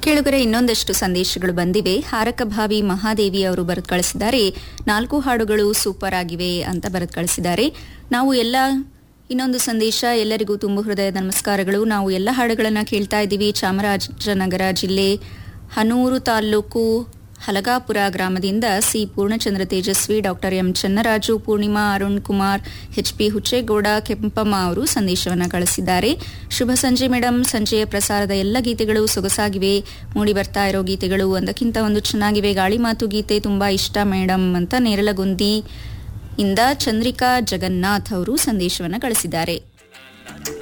ಕೇಳುಗರೆ ಇನ್ನೊಂದಷ್ಟು ಸಂದೇಶಗಳು ಬಂದಿವೆ ಹಾರಕಭಾವಿ ಮಹಾದೇವಿ ಅವರು ಬರೆದು ಕಳಿಸಿದ್ದಾರೆ ನಾಲ್ಕು ಹಾಡುಗಳು ಸೂಪರ್ ಆಗಿವೆ ಅಂತ ಬರೆದು ಕಳಿಸಿದ್ದಾರೆ ನಾವು ಎಲ್ಲ ಇನ್ನೊಂದು ಸಂದೇಶ ಎಲ್ಲರಿಗೂ ತುಂಬ ಹೃದಯದ ನಮಸ್ಕಾರಗಳು ನಾವು ಎಲ್ಲ ಹಾಡುಗಳನ್ನು ಕೇಳ್ತಾ ಇದ್ದೀವಿ ಚಾಮರಾಜನಗರ ಜಿಲ್ಲೆ ಹನೂರು ತಾಲ್ಲೂಕು ಹಲಗಾಪುರ ಗ್ರಾಮದಿಂದ C Poornachandra Tejaswi doctor M Channaraju Poornima Arun Kumar H P Hucchegowda Kempamma ಅವರು ಸಂದೇಶವನ್ನು ಕಳಿಸಿದ್ದಾರೆ ಶುಭ ಸಂಜೆ ಮೇಡಮ್ ಸಂಜೆಯ ಪ್ರಸಾರದ ಎಲ್ಲ ಗೀತೆಗಳು ಸೊಗಸಾಗಿವೆ ಮೂಡಿ ಬರ್ತಾ ಇರೋ ಗೀತೆಗಳು ಒಂದಕ್ಕಿಂತ ಒಂದು ಚೆನ್ನಾಗಿವೆ ಗಾಳಿ ಮಾತು ಗೀತೆ ತುಂಬಾ ಇಷ್ಟ ಮೇಡಮ್ ಅಂತ ನೇರಲಗುಂದಿ ಇಂದ ಚಂದ್ರಿಕಾ ಜಗನ್ನಾಥ್ ಅವರು ಸಂದೇಶವನ್ನು ಕಳಿಸಿದ್ದಾರೆ